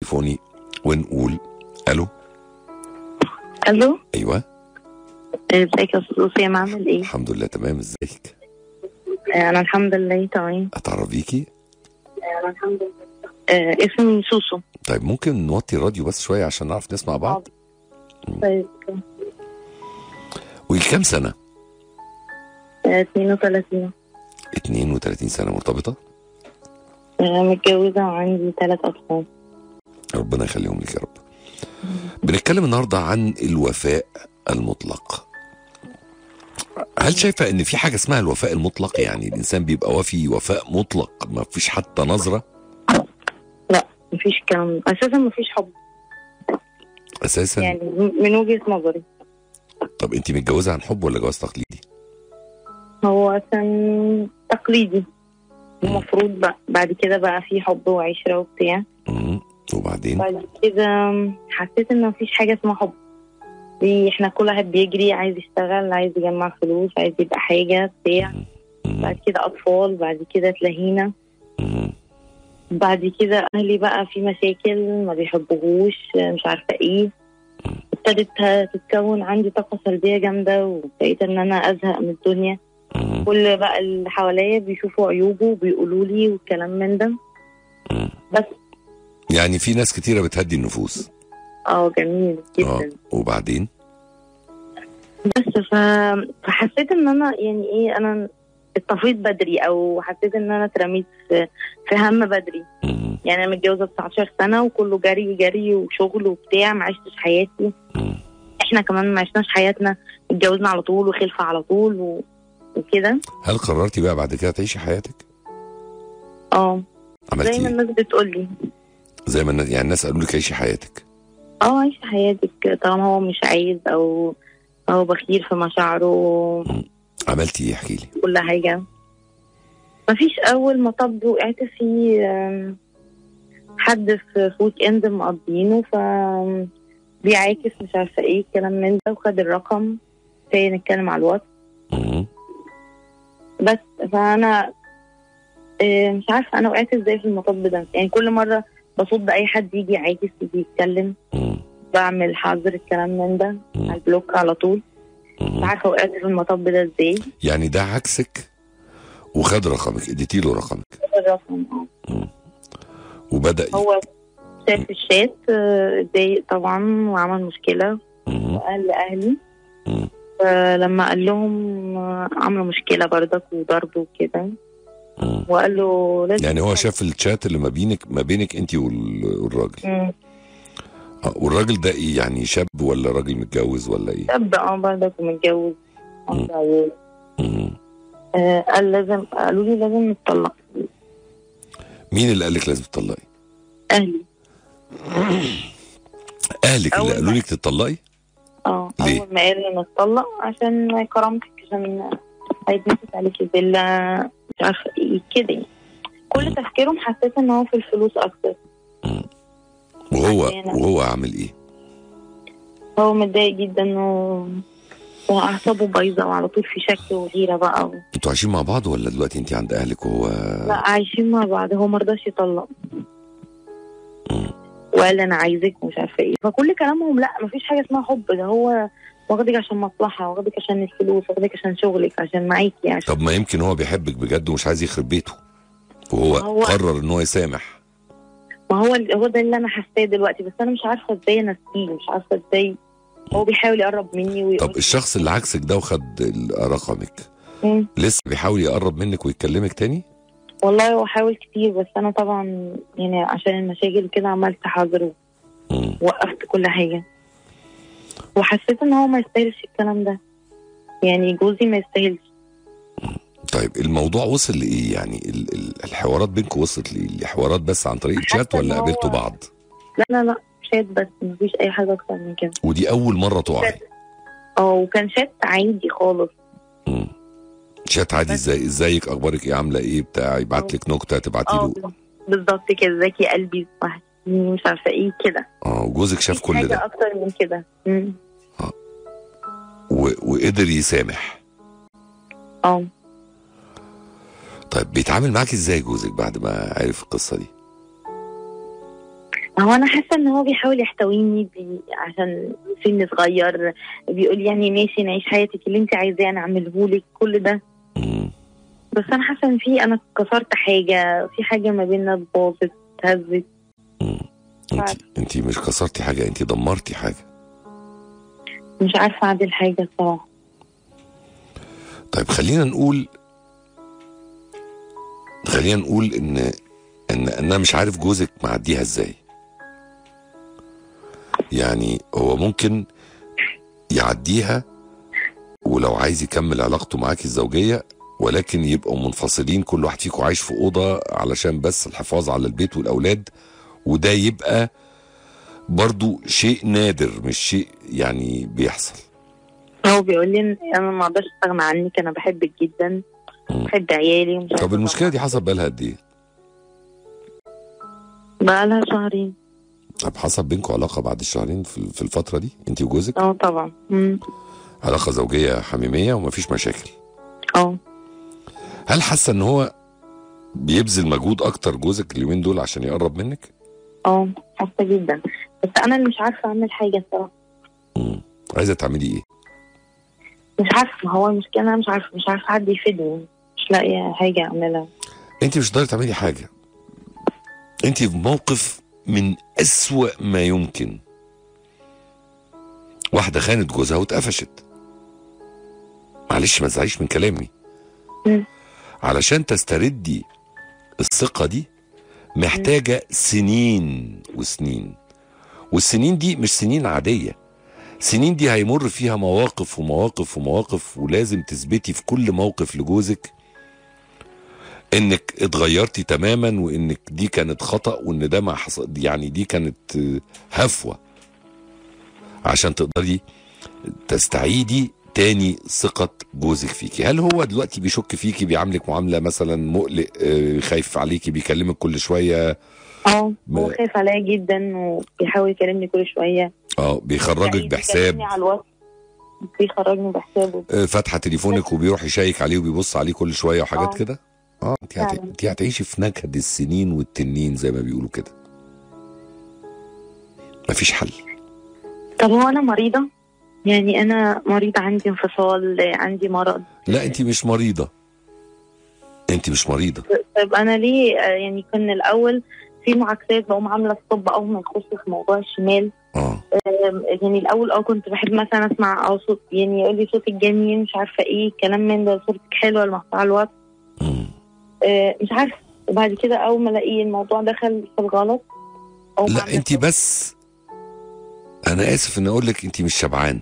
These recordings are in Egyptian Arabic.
التليفوني ونقول الو الو ايوه ازيك يا استاذ اسامه عامل ايه؟ الحمد لله تمام ازيك آه، انا الحمد لله تمام اتعرف بيكي انا الحمد لله آه اسمي سوسو طيب ممكن نوطي الراديو بس شويه عشان نعرف نسمع بعض طيب والكام سنه آه، 32 32 سنه مرتبطه آه، متجوزه وعندي ثلاث اطفال ربنا يخليهم لك يا رب بنتكلم النهارده عن الوفاء المطلق هل شايفه ان في حاجه اسمها الوفاء المطلق يعني الانسان بيبقى وفي وفاء مطلق ما فيش حتى نظره لا مفيش كلام اساسا مفيش حب اساسا يعني م- من وجهه نظري طب انت متجوزه عن حب ولا جواز تقليدي هو كان تقليدي المفروض بقى بعد كده بقى في حب وعشره وبتاع مم. وبعدين بعد كده حسيت ان مفيش حاجه اسمها حب دي احنا كل واحد بيجري عايز يشتغل عايز يجمع فلوس عايز يبقى حاجه بتاع مم. بعد كده اطفال بعد كده تلاهينا مم. بعد كده اهلي بقى في مشاكل ما بيحبوهوش مش عارفه ايه ابتدت تتكون عندي طاقه سلبيه جامده وبقيت ان انا ازهق من الدنيا مم. كل بقى اللي حواليا بيشوفوا عيوبه وبيقولوا لي والكلام من ده مم. بس يعني في ناس كتيره بتهدي النفوس اه جميل اه جدا وبعدين بس ف... فحسيت ان انا يعني ايه انا اتطفيت بدري او حسيت ان انا اترميت في, في هم بدري مم. يعني انا متجوزه 19 سنه وكله جري جري وشغل وبتاع ما عشتش حياتي مم. احنا كمان ما عشناش حياتنا اتجوزنا على طول وخلفه على طول و... وكده هل قررتي بقى بعد كده تعيشي حياتك اه زي عملتي ما ايه الناس بتقول لي زي ما الناس- يعني الناس قالوا لك عيشي حياتك اه عيش حياتك طالما هو مش عايز او هو بخيل في مشاعره عملتي ايه احكي لي كل حاجة مفيش أول مطب وقعت في آم، حد في في ويك إند مقضينه ف بيعاكس مش عارفة إيه الكلام من ده وخد الرقم تاني نتكلم على الواتس مم. بس فأنا آه، مش عارفة أنا وقعت إزاي في المطب ده يعني كل مرة بصد أي حد يجي يعاكس يجي يتكلم مم. بعمل حظر الكلام من ده مم. على البلوك على طول مش مم. عارفة وقعت في المطب ده إزاي يعني ده عكسك وخد رقمك اديتي له رقمك الرقم آه. وبدا هو شاف الشات آه، اتضايق طبعا وعمل مشكلة مم. وقال لأهلي مم. فلما قال لهم آه، عملوا مشكلة بردك وضرب وكده مم. وقال له لازم يعني هو شاف الشات اللي ما بينك ما بينك انت وال- والراجل مم. آه، والراجل ده ايه يعني شاب ولا راجل متجوز ولا ايه شاب اه بردك ومتجوز عنده عيال. مم. آه، قال لازم قالوا لي لازم نتطلق مين اللي قال لك لازم تطلقي أهلي اهلك اللي أول قالوا ما- لك تطلقي اه ليه؟ أول ما قال نتطلق عشان كرامتك عشان هيتنفس عليك الفيلا مش عارفة ايه كده يعني. كل تفكيرهم حسيت ان هو في الفلوس اكتر وهو عشان- وهو عامل ايه هو متضايق جدا و... واعصابه بايظه وعلى طول في شك وغيره بقى و... انتوا عايشين مع بعض ولا دلوقتي انت عند اهلك وهو لا عايشين مع بعض هو مرضاش يطلق مم. وقال انا عايزك ومش عارفه ايه فكل كلامهم لا مفيش حاجه اسمها حب ده هو واخدك عشان مصلحه واخدك عشان الفلوس واخدك عشان شغلك عشان معاكي عشان طب ما يمكن هو بيحبك بجد ومش عايز يخرب بيته وهو هو- قرر ان هو يسامح ما هو هو ده اللي انا حاساه دلوقتي بس انا مش عارفه ازاي انسيه مش عارفه ازاي هو بيحاول يقرب مني ويقول طب الشخص اللي عكسك ده وخد ال- رقمك مم. لسه بيحاول يقرب منك ويكلمك تاني والله هو حاول كتير بس انا طبعا يعني عشان المشاكل كده عملت حظر مم. وقفت كل حاجة وحسيت ان هو ما يستاهلش الكلام ده يعني جوزي ما يستاهلش طيب الموضوع وصل لايه يعني ال- ال- الحوارات بينكم وصلت لايه الحوارات بس عن طريق الشات حاسة إن ولا هو- قابلتوا بعض لا لا لا شات بس مفيش اي حاجة اكتر من كده ودي اول مره تقعي اه وكان شات عادي خالص مم. شات عادي بس- ازاي ازيك اخبارك ايه عامله ايه بتاع يبعت لك نكته تبعتي اه له بالظبط كده ازيك يا قلبي وحشتيني مش عارفة ايه كده اه وجوزك شاف مفيش كل حاجة ده اكتر من كده مم. و... وقدر يسامح اه طيب بيتعامل معاك ازاي جوزك بعد ما عرف القصه دي هو انا حاسه ان هو بيحاول يحتويني بي عشان سن صغير بيقول يعني ماشي نعيش حياتك اللي انت عايزاه انا اعمله لك كل ده مم. بس انا حاسه ان في انا كسرت حاجه في حاجه ما بيننا باظت اتهزت مم. انت انت مش كسرتي حاجه انت دمرتي حاجه مش عارفه اعدل حاجه الصراحه طيب خلينا نقول خلينا نقول ان ان انا مش عارف جوزك معديها ازاي يعني هو ممكن يعديها ولو عايز يكمل علاقته معاكي الزوجيه ولكن يبقوا منفصلين كل واحد فيكم عايش في اوضه علشان بس الحفاظ على البيت والاولاد وده يبقى برضو شيء نادر مش شيء يعني بيحصل هو بيقول لي إن انا ما اقدرش استغنى عنك انا بحبك جدا مم. بحب عيالي ومش طب عارفة المشكله دي حصل بقالها قد ايه؟ بقى لها شهرين طب حصل بينكم علاقه بعد الشهرين في في الفتره دي انت وجوزك اه طبعا مم. علاقه زوجيه حميميه ومفيش مشاكل اه هل حاسه ان هو بيبذل مجهود اكتر جوزك اليومين دول عشان يقرب منك اه حاسه جدا بس انا اللي مش عارفه اعمل حاجه الصراحه مم. عايزه تعملي ايه مش عارفه هو المشكله انا مش عارفه مش عارفه حد يفيدني مش لاقيه حاجه اعملها انت مش قادره تعملي حاجه انت في موقف من اسوأ ما يمكن واحده خانت جوزها واتقفشت معلش ما تزعليش من كلامي مم. علشان تستردي الثقه دي محتاجه سنين وسنين والسنين دي مش سنين عاديه سنين دي هيمر فيها مواقف ومواقف ومواقف ولازم تثبتي في كل موقف لجوزك انك اتغيرتي تماما وانك دي كانت خطأ وان ده ما حصل يعني دي كانت آه، هفوة عشان تقدري تستعيدي تاني ثقة جوزك فيكي هل هو دلوقتي بيشك فيكي بيعاملك معاملة مثلا مقلق آه، خايف عليكي بيكلمك كل شوية اه ما- هو خايف عليا جدا وبيحاول يكلمني كل شويه اه بيخرجك يعني بحساب بيكلمني على الواتس بيخرجني بحسابه آه، فاتحة تليفونك وبيروح يشيك عليه وبيبص عليه كل شوية وحاجات آه. كده اه انت هت... فعلا. انت هتعيشي في نكد السنين والتنين زي ما بيقولوا كده مفيش حل طب هو انا مريضه يعني انا مريضه عندي انفصال عندي مرض لا انت مش مريضة انت مش مريضة طيب انا ليه آه، يعني كنا الاول في معاكسات بقوم عامله ستوب اول ما نخش في موضوع الشمال اه آم، يعني الاول اه كنت بحب مثلا اسمع اه صوت يعني يقول لي صوتك جميل مش عارفه ايه كلام من ده صورتك حلوه المقطع على الواتس مم. آه، مش عارفه وبعد كده اول ما الاقي الموضوع دخل في الغلط أقوم لا عاملة انت stop. بس انا اسف ان اقول لك انت مش شبعانة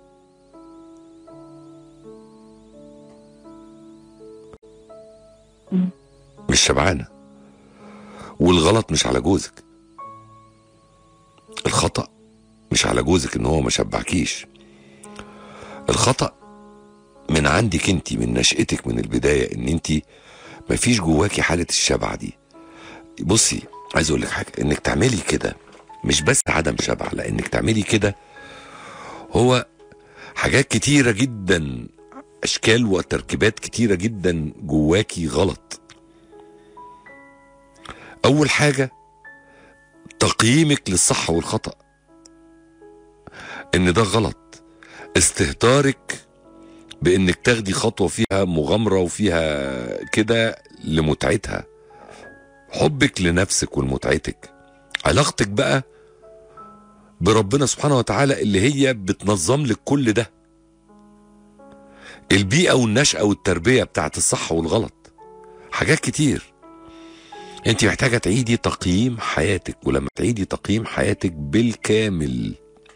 مم. مش شبعانة والغلط مش على جوزك الخطأ مش على جوزك ان هو ما شبعكيش الخطأ من عندك انت من نشأتك من البداية ان انت مفيش جواكي حالة الشبع دي بصي عايز اقول لك حاجة انك تعملي كده مش بس عدم شبع لا انك تعملي كده هو حاجات كتيرة جدا اشكال وتركيبات كتيرة جدا جواكي غلط اول حاجة تقييمك للصح والخطأ ان ده غلط استهتارك بانك تاخدي خطوة فيها مغامرة وفيها كده لمتعتها حبك لنفسك ولمتعتك علاقتك بقى بربنا سبحانه وتعالى اللي هي بتنظم لك كل ده البيئة والنشأة والتربية بتاعت الصح والغلط حاجات كتير انت محتاجة تعيدي تقييم حياتك ولما تعيدي تقييم حياتك بالكامل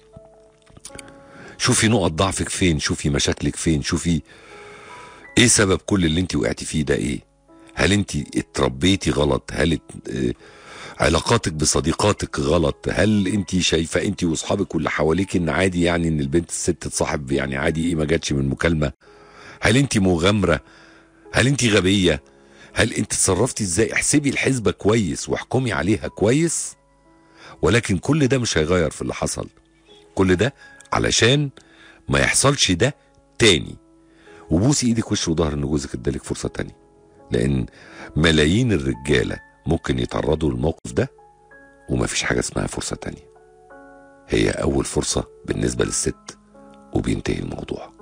شوفي نقط ضعفك فين شوفي مشاكلك فين شوفي ايه سبب كل اللي انت وقعتي فيه ده ايه هل انت اتربيتي غلط هل ات... اه علاقاتك بصديقاتك غلط هل انت شايفه انت واصحابك واللي حواليك ان عادي يعني ان البنت الست تصاحب يعني عادي ايه ما جاتش من مكالمه هل انت مغامره هل انت غبيه هل انت تصرفتي ازاي احسبي الحسبه كويس واحكمي عليها كويس ولكن كل ده مش هيغير في اللي حصل كل ده علشان ما يحصلش ده تاني وبوسي ايدك وش وظهر ان جوزك ادالك فرصه تانية لان ملايين الرجاله ممكن يتعرضوا للموقف ده ومفيش حاجة اسمها فرصة تانية هي أول فرصة بالنسبة للست وبينتهي الموضوع